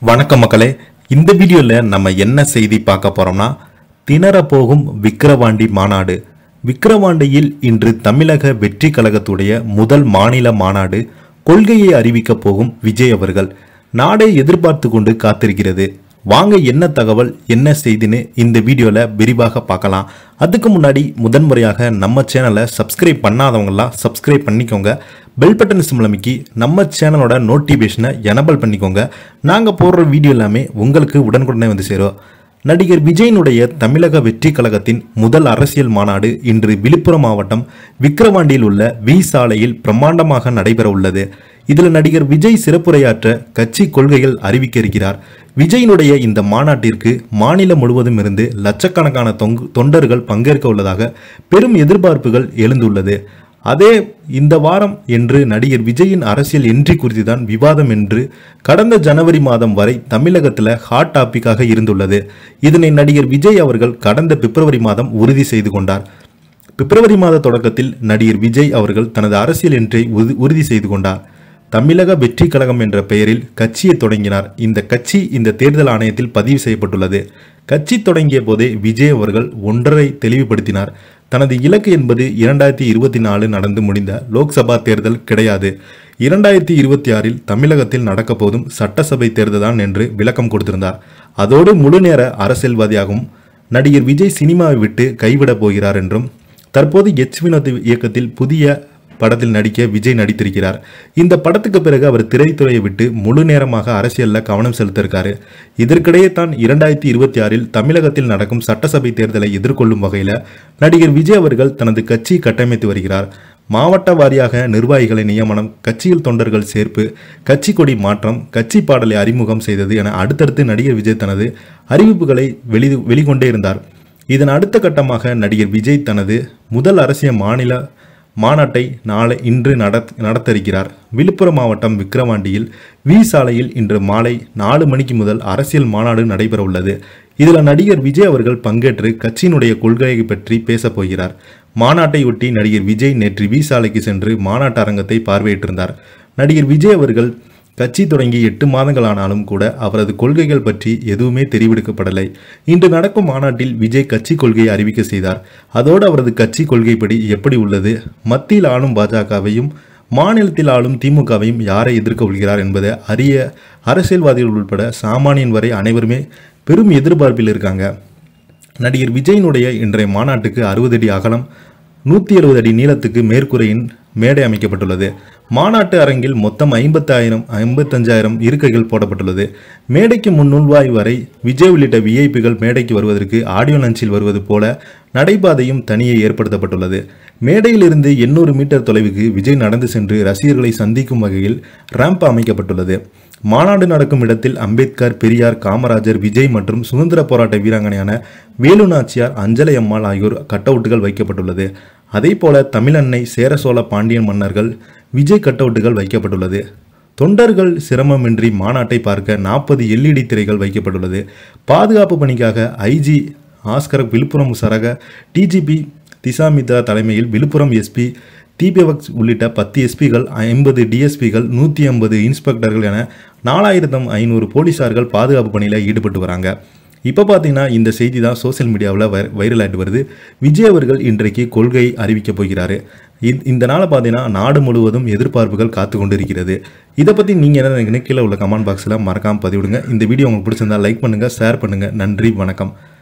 வணக்கம் மக்களே இந்த வீடியோல நம்ம என்ன செய்தி பார்க்க போறோம்னா திணற போகும் விக்கிரவாண்டி மாநாடு விக்கிரவாண்டியில் இன்று தமிழக வெற்றி கழகத்துடைய முதல் மாநில மாநாடு கொள்கையை அறிவிக்க போகும் விஜய் அவர்கள் நாடே எதிர்பார்த்து கொண்டு காத்திருக்கிறது வாங்க என்ன தகவல் என்ன செய்தின்னு இந்த வீடியோல விரிவாக பார்க்கலாம் அதுக்கு முன்னாடி முதன்முறையாக நம்ம சேனலை சப்ஸ்கிரைப் பண்ணாதவங்கலாம் சப்ஸ்கிரைப் பண்ணிக்கோங்க பெல் பட்டன் சிம்பிள் அமைக்கி நம்ம சேனலோட நோட்டிஃபிகேஷனை எனபிள் பண்ணிக்கோங்க நாங்கள் போடுற வீடியோ எல்லாமே உங்களுக்கு உடனுக்குடனே வந்து சேரும் நடிகர் விஜயனுடைய தமிழக வெற்றி கழகத்தின் முதல் அரசியல் மாநாடு இன்று விழுப்புரம் மாவட்டம் விக்கிரவாண்டியில் உள்ள வி சாலையில் பிரம்மாண்டமாக நடைபெற உள்ளது இதில் நடிகர் விஜய் சிறப்புரையாற்ற கட்சி கொள்கைகள் அறிவிக்க இருக்கிறார் விஜயினுடைய இந்த மாநாட்டிற்கு மாநிலம் முழுவதும் இருந்து லட்சக்கணக்கான தொங்கு தொண்டர்கள் பங்கேற்க உள்ளதாக பெரும் எதிர்பார்ப்புகள் எழுந்துள்ளது அதே இந்த வாரம் என்று நடிகர் விஜயின் அரசியல் என்ட்ரி குறித்து தான் விவாதம் என்று கடந்த ஜனவரி மாதம் வரை தமிழகத்தில் ஹாட் டாபிக்காக இருந்துள்ளது இதனை நடிகர் விஜய் அவர்கள் கடந்த பிப்ரவரி மாதம் உறுதி செய்து கொண்டார் பிப்ரவரி மாத தொடக்கத்தில் நடிகர் விஜய் அவர்கள் தனது அரசியல் என்ட்ரை உறுதி- உறுதி செய்து கொண்டார் தமிழக வெற்றி கழகம் என்ற பெயரில் கட்சியை தொடங்கினார் இந்த கட்சி இந்த தேர்தல் ஆணையத்தில் பதிவு செய்யப்பட்டுள்ளது கட்சி தொடங்கிய போதே விஜய் அவர்கள் ஒன்றரை தெளிவுபடுத்தினார் தனது இலக்கு என்பது இரண்டாயிரத்தி இருபத்தி நாலு நடந்து முடிந்த லோக்சபா தேர்தல் கிடையாது இரண்டாயிரத்தி இருபத்தி ஆறில் தமிழகத்தில் நடக்கப் போதும் சட்டசபை தேர்தல் தான் என்று விளக்கம் கொடுத்திருந்தார் அதோடு முழுநேர அரசியல்வாதியாகவும் நடிகர் விஜய் சினிமாவை விட்டு கைவிடப் போகிறார் என்றும் தற்போது எச் வினோத் இயக்கத்தில் புதிய படத்தில் நடிக்க விஜய் நடித்திருக்கிறார் இந்த படத்துக்கு பிறகு அவர் திரைத்துறையை விட்டு முழு நேரமாக அரசியல்ல கவனம் செலுத்திருக்காரு இதற்கிடையே தான் இரண்டாயிரத்தி இருபத்தி ஆறில் தமிழகத்தில் நடக்கும் சட்டசபை தேர்தலை எதிர்கொள்ளும் வகையில் நடிகர் விஜய் அவர்கள் தனது கட்சி கட்டமைத்து வருகிறார் மாவட்ட வாரியாக நிர்வாகிகளை நியமனம் கட்சியில் தொண்டர்கள் சேர்ப்பு கட்சி கொடி மாற்றம் கட்சி பாடலை அறிமுகம் செய்தது என அடுத்தடுத்து நடிகர் விஜய் தனது அறிவிப்புகளை வெளி வெளிக்கொண்டே இருந்தார் இதன் அடுத்த கட்டமாக நடிகர் விஜய் தனது முதல் அரசியல் மாநில மாநாட்டை நாளை இன்று நடத் நடத்த இருக்கிறார் விழுப்புரம் மாவட்டம் விக்கிரவாண்டியில் வி சாலையில் இன்று மாலை நாலு மணிக்கு முதல் அரசியல் மாநாடு நடைபெற உள்ளது இதில் நடிகர் விஜய் அவர்கள் பங்கேற்று கட்சியினுடைய கொள்கையை பற்றி பேசப் போகிறார் மாநாட்டையொட்டி நடிகர் விஜய் நேற்று வி சாலைக்கு சென்று மாநாட்டு அரங்கத்தை பார்வையிட்டிருந்தார் நடிகர் விஜய் அவர்கள் கட்சி தொடங்கி எட்டு மாதங்கள் ஆனாலும் கூட அவரது கொள்கைகள் பற்றி எதுவுமே தெரிவிக்கப்படலை இன்று நடக்கும் மாநாட்டில் விஜய் கட்சி கொள்கையை அறிவிக்க செய்தார் அதோடு அவரது கட்சி கொள்கைப்படி எப்படி உள்ளது மத்தியில் ஆளும் பாஜகவையும் மாநிலத்தில் ஆளும் திமுகவையும் யாரை எதிர்க்க கொள்கிறார் என்பதை அறிய அரசியல்வாதிகள் உட்பட சாமானியன் வரை அனைவருமே பெரும் எதிர்பார்ப்பில் இருக்காங்க நடிகர் விஜயினுடைய இன்றைய மாநாட்டுக்கு அறுபது அடி அகலம் நூற்றி எழுபது அடி நீளத்துக்கு மேற்கூரையின் மேடை அமைக்கப்பட்டுள்ளது மாநாட்டு அரங்கில் மொத்தம் ஐம்பத்தாயிரம் ஐம்பத்தஞ்சாயிரம் இருக்கைகள் போடப்பட்டுள்ளது மேடைக்கு முன் நுழைவாய் வரை விஜய் உள்ளிட்ட விஐபிகள் மேடைக்கு வருவதற்கு ஆடியோ லஞ்சில் வருவது போல நடைபாதையும் தனியே ஏற்படுத்தப்பட்டுள்ளது மேடையிலிருந்து எண்ணூறு மீட்டர் தொலைவுக்கு விஜய் நடந்து சென்று ரசிகர்களை சந்திக்கும் வகையில் ரேம்ப் அமைக்கப்பட்டுள்ளது மாநாடு நடக்கும் இடத்தில் அம்பேத்கர் பெரியார் காமராஜர் விஜய் மற்றும் சுதந்திர போராட்ட வீராங்கனையான வேலு நாச்சியார் அஞ்சலை அம்மாள் ஆகியோர் கட்டவுட்டுகள் வைக்கப்பட்டுள்ளது அதேபோல தமிழன்னை சேர சோழ பாண்டியன் மன்னர்கள் விஜய் கட்டவுட்டுகள் வைக்கப்பட்டுள்ளது தொண்டர்கள் சிரமமின்றி மாநாட்டை பார்க்க நாற்பது எல்இடி திரைகள் வைக்கப்பட்டுள்ளது பாதுகாப்பு பணிக்காக ஐஜி ஆஸ்கர் விழுப்புரம் சரக டிஜிபி திசாமிதா தலைமையில் விழுப்புரம் எஸ்பி டிபிஎஃப்எக்ஸ் உள்ளிட்ட பத்து எஸ்பிகள் ஐம்பது டிஎஸ்பிகள் நூற்றி ஐம்பது இன்ஸ்பெக்டர்கள் என நாலாயிரத்தம் ஐநூறு போலீசார்கள் பாதுகாப்பு பணியில் ஈடுபட்டு வராங்க இப்போ பார்த்தீங்கன்னா இந்த செய்தி தான் சோஷியல் மீடியாவில் வை வைரல் ஆகிட்டு வருது விஜய் அவர்கள் இன்றைக்கு கொள்கை அறிவிக்கப் போகிறாரு இந்த- இந்த நாளை பார்த்தீங்கன்னா நாடு முழுவதும் எதிர்பார்ப்புகள் காத்து கொண்டு இருக்கிறது இதை பற்றி நீங்கள் என்ன நினைக்கிறீங்க? கீழே உள்ள கமெண்ட் பாக்ஸில் மறக்காமல் பதிவிடுங்க இந்த வீடியோ உங்களுக்கு பிடிச்சிருந்தா லைக் பண்ணுங்கள் ஷேர் பண்ணுங்கள் நன்றி வணக்கம்